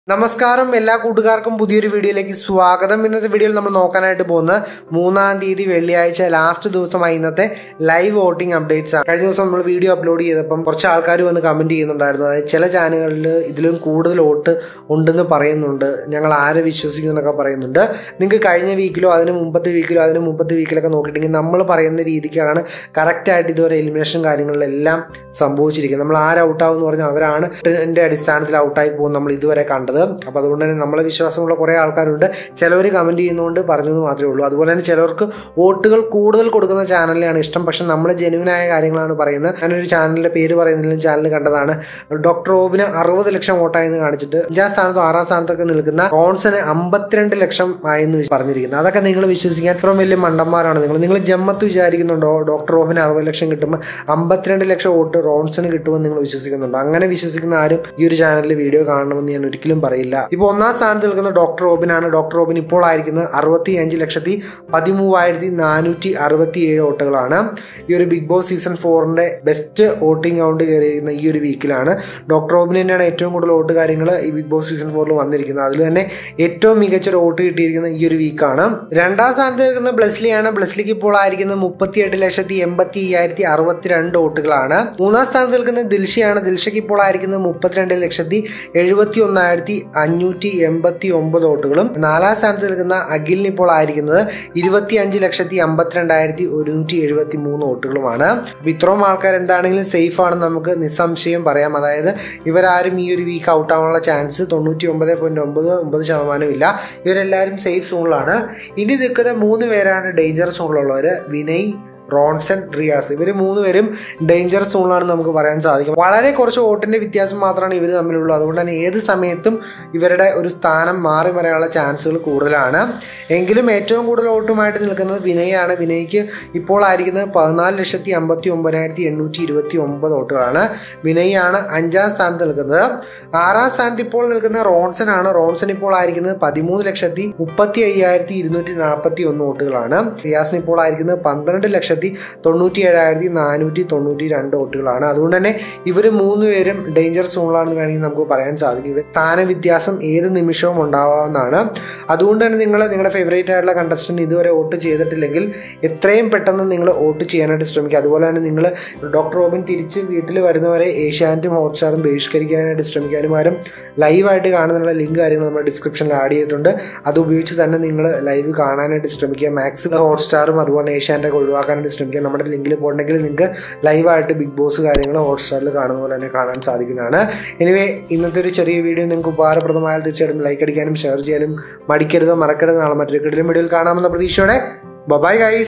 നമസ്കാരം എല്ലാ കൂട്ടുകാർക്കും പുതിയൊരു വീഡിയോയിലേക്ക് സ്വാഗതം ഇന്നത്തെ വീഡിയോയിൽ നമ്മൾ നോക്കാനായിട്ട് പോകുന്നത് മൂന്നാം തീയതി വെള്ളിയാഴ്ച ലാസ്റ്റ് ദിവസമായി ഇന്നത്തെ ലൈവ് വോട്ടിംഗ് അപ്ഡേറ്റ്സ് ആണ് കഴിഞ്ഞ ദിവസം നമ്മൾ വീഡിയോ അപ്ലോഡ് ചെയ്തപ്പം കുറച്ച് ആൾക്കാർ വന്ന് കമന്റ് ചെയ്യുന്നുണ്ടായിരുന്നു അതായത് ചില ചാനലുകളിൽ ഇതിലും കൂടുതൽ വോട്ട് ഉണ്ടെന്ന് പറയുന്നുണ്ട് ഞങ്ങൾ ആരെ വിശ്വസിക്കും എന്നൊക്കെ പറയുന്നുണ്ട് നിങ്ങൾക്ക് കഴിഞ്ഞ വീക്കിലോ അതിന് മുമ്പത്തെ വീക്കിലോ അതിന് മുമ്പത്തെ വീക്കിലൊക്കെ നോക്കിയിട്ടുണ്ടെങ്കിൽ നമ്മൾ പറയുന്ന രീതിക്കാണ് കറക്റ്റായിട്ട് ഇതുവരെ എലിമിനേഷൻ കാര്യങ്ങളിലെല്ലാം സംഭവിച്ചിരിക്കുന്നത് നമ്മൾ ആര് ഔട്ടാവും എന്ന് പറഞ്ഞാൽ അവരാണ് എൻ്റെ അടിസ്ഥാനത്തിൽ ഔട്ടായി പോകും നമ്മൾ ഇതുവരെ കണ്ടത് അപ്പോൾ അതുകൊണ്ട് തന്നെ നമ്മളെ വിശ്വാസമുള്ള കുറേ ആൾക്കാരുണ്ട് ചിലവർ കമൻറ്റ് ചെയ്യുന്നതുകൊണ്ട് പറഞ്ഞെന്ന് മാത്രമേ ഉള്ളൂ അതുപോലെ തന്നെ ചിലർക്ക് വോട്ടുകൾ കൂടുതൽ കൊടുക്കുന്ന ചാനലിനെയാണ് ഇഷ്ടം പക്ഷെ നമ്മൾ ജെനുവിനായ കാര്യങ്ങളാണ് പറയുന്നത് ഞാനൊരു ചാനലിൻ്റെ പേര് പറയുന്നില്ലെങ്കിലും ചാനൽ കണ്ടതാണ് ഡോക്ടർ ഓബിന് അറുപത് ലക്ഷം വോട്ടായെന്ന് കാണിച്ചിട്ട് അഞ്ചാം സ്ഥാനത്തും ആറാം സ്ഥാനത്തൊക്കെ നിൽക്കുന്ന റോൺസന് അമ്പത്തിരണ്ട് ലക്ഷം ആയെന്ന് പറഞ്ഞിരിക്കുന്നത് അതൊക്കെ നിങ്ങൾ വിശ്വസിക്കാൻ അത്രയും വലിയ മണ്ടന്മാരാണ് നിങ്ങൾ നിങ്ങൾ ജമ്മത്ത് വിചാരിക്കുന്നുണ്ടോ ഡോക്ടർ ഓബിന് അറുപത് ലക്ഷം കിട്ടുമ്പോൾ അമ്പത്തിരണ്ട് ലക്ഷം വോട്ട് റോൺസന് കിട്ടുമെന്ന് നിങ്ങൾ വിശ്വസിക്കുന്നുണ്ടോ അങ്ങനെ വിശ്വസിക്കുന്ന ആരും ഈ ഒരു ചാനലിൽ വീഡിയോ കാണണമെന്ന് ഞാൻ ഒരിക്കലും പറയില്ല ഇപ്പോൾ ഒന്നാം സ്ഥാനത്ത് നിൽക്കുന്ന ഡോക്ടർ റോബിനാണ് ഡോക്ടർ റോബിൻ ഇപ്പോൾ ആയിരിക്കുന്നത് അറുപത്തി അഞ്ച് ലക്ഷത്തി പതിമൂവായിരത്തി നാനൂറ്റി അറുപത്തി ഏഴ് വോട്ടുകളാണ് ഈ ഒരു ബിഗ് ബോസ് സീസൺ ഫോറിന്റെ ബെസ്റ്റ് വോട്ടിംഗ് കൗണ്ട് കയറിയിരിക്കുന്ന ഈ ഒരു വീക്കിലാണ് ഡോക്ടർ റോബിന് തന്നെയാണ് ഏറ്റവും കൂടുതൽ വോട്ട് കാര്യങ്ങൾ ഈ ബിഗ് ബോസ് സീസൺ ഫോറിൽ വന്നിരിക്കുന്നത് അതിൽ തന്നെ ഏറ്റവും മികച്ച ഒരു വോട്ട് കിട്ടിയിരിക്കുന്ന ഈ ഒരു വീക്കാണ് രണ്ടാം സ്ഥാനത്ത് നിൽക്കുന്ന ബ്ലസ്ലിയാണ് ബ്ലസ്ലിക്ക് ഇപ്പോൾ ആയിരിക്കുന്നത് മുപ്പത്തിയെട്ട് ലക്ഷത്തി എൺപത്തി അയ്യായിരത്തി അറുപത്തിരണ്ട് വോട്ടുകളാണ് മൂന്നാം സ്ഥാനത്ത് നിൽക്കുന്ന ദിൽഷയാണ് ദിൽഷയ്ക്ക് ഇപ്പോൾ ആയിരിക്കുന്നത് മുപ്പത്തിരണ്ട് ലക്ഷത്തി എഴുപത്തി ഒന്നായിരത്തി അഞ്ഞൂറ്റി എൺപത്തി ഒമ്പത് വോട്ടുകളും നാലാം സ്ഥാനത്ത് നിൽക്കുന്ന അഖിലിന് ഇപ്പോൾ ആയിരിക്കുന്നത് ഇരുപത്തി അഞ്ച് ലക്ഷത്തി അമ്പത്തിരണ്ടായിരത്തി ഒരുന്നൂറ്റി എഴുപത്തി മൂന്ന് വോട്ടുകളുമാണ് അപ്പൊ ഇത്രയും ആൾക്കാർ എന്താണെങ്കിലും സേഫ് ആണെന്ന് നമുക്ക് നിസ്സംശയം പറയാം അതായത് ഇവരാരും ഈ ഒരു വീക്ക് ഔട്ട് ആവാനുള്ള ചാൻസ് തൊണ്ണൂറ്റി ഒമ്പത് പോയിന്റ് ഒമ്പത് ഒമ്പത് ശതമാനം ഇല്ല ഇവരെല്ലാവരും സേഫ് സോണിലാണ് ഇനി നിൽക്കുന്ന മൂന്ന് പേരാണ് ഡേഞ്ചർ സോണിലുള്ളവർ വിനയ് റോൺസൺ റിയാസ് ഇവർ മൂന്നുപേരും ഡേഞ്ചർ സോണിലാണെന്ന് നമുക്ക് പറയാൻ സാധിക്കും വളരെ കുറച്ച് വോട്ടിന്റെ വ്യത്യാസം മാത്രമാണ് ഇവർ തമ്മിലുള്ളത് അതുകൊണ്ട് തന്നെ ഏത് സമയത്തും ഇവരുടെ ഒരു സ്ഥാനം മാറി വരാനുള്ള ചാൻസുകൾ കൂടുതലാണ് എങ്കിലും ഏറ്റവും കൂടുതൽ വോട്ടുമായിട്ട് നിൽക്കുന്നത് വിനയാണ് വിനയ്ക്ക് ഇപ്പോൾ ആയിരിക്കുന്നത് പതിനാല് ലക്ഷത്തി അമ്പത്തി ഒമ്പതിനായിരത്തി എണ്ണൂറ്റി ഇരുപത്തി ഒമ്പത് വോട്ടുകളാണ് വിനയാണ് അഞ്ചാം സ്ഥാനത്ത് നിൽക്കുന്നത് ആറാം സ്ഥാനത്ത് ഇപ്പോൾ നിൽക്കുന്ന റോൺസൺ ആണ് റോൺസൺ ഇപ്പോൾ ആയിരിക്കുന്നത് പതിമൂന്ന് ലക്ഷത്തി മുപ്പത്തി അയ്യായിരത്തി ഇരുന്നൂറ്റി നാൽപ്പത്തി ഒന്ന് വോട്ടുകളാണ് റിയാസിന് ഇപ്പോൾ ആയിരിക്കുന്നത് പന്ത്രണ്ട് ലക്ഷത്തി തൊണ്ണൂറ്റി ഏഴായിരത്തി നാനൂറ്റി തൊണ്ണൂറ്റി രണ്ട് വോട്ടുകളാണ് അതുകൊണ്ട് തന്നെ ഇവർ മൂന്നുപേരും ഡേഞ്ചർ സോണിലാണെന്ന് വേണമെങ്കിൽ നമുക്ക് പറയാൻ സാധിക്കും ഇവർ സ്ഥാനവ്യത്യാസം ഏത് നിമിഷവും ഉണ്ടാവാവുന്നതാണ് അതുകൊണ്ട് തന്നെ നിങ്ങൾ നിങ്ങളുടെ ഫേവറേറ്റ് ആയിട്ടുള്ള കണ്ടസ്റ്റന്റ് ഇതുവരെ വോട്ട് ചെയ്തിട്ടില്ലെങ്കിൽ എത്രയും പെട്ടെന്ന് നിങ്ങൾ വോട്ട് ചെയ്യാനായിട്ട് ശ്രമിക്കുക അതുപോലെ തന്നെ നിങ്ങൾ ഡോക്ടർ റോബിൻ തിരിച്ച് വീട്ടിൽ വരുന്നവരെ ഏഷ്യാനെറ്റും ഹോട്ട്സ്റ്റാറും ബഹിഷ്കരിക്കാനായിട്ട് ശ്രമിക്കാനും ആരും ലൈവായിട്ട് കാണുന്നുള്ള ലിങ്ക് കാര്യങ്ങൾ നമ്മൾ ഡിസ്ക്രിപ്ഷനിൽ ആഡ് ചെയ്തിട്ടുണ്ട് അത് ഉപയോഗിച്ച് തന്നെ നിങ്ങൾ ലൈവ് കാണാനായിട്ട് ശ്രമിക്കുക മാക്സിമം ഹോട്ട്സ്റ്റാറും അതുപോലെ ഏഷ്യാൻ്റെ ഒഴിവാക്കാനായിട്ട് ശ്രമിക്കുക നമ്മുടെ ലിങ്കിൽ പോയിട്ടുണ്ടെങ്കിൽ നിങ്ങൾക്ക് ലൈവായിട്ട് ബിഗ് ബോസ് കാര്യങ്ങൾ ഹോട്ട്സ്റ്റാറിൽ കാണുന്ന പോലെ തന്നെ കാണാൻ സാധിക്കുന്നതാണ് എനിവേ ഇന്നത്തെ ഒരു ചെറിയ വീഡിയോ നിങ്ങൾക്ക് ഉപകാരപ്രദമായാൽ തീർച്ചയായിട്ടും ലൈക്ക് അടിക്കാനും ഷെയർ ചെയ്യാനും മടിക്കരുത് മറക്കരുത് നാളെ മറ്റൊരു കിടലും വീഡിയോയിൽ കാണാമെന്ന പ്രതീക്ഷയോടെ ബബായ് ഗൈസ്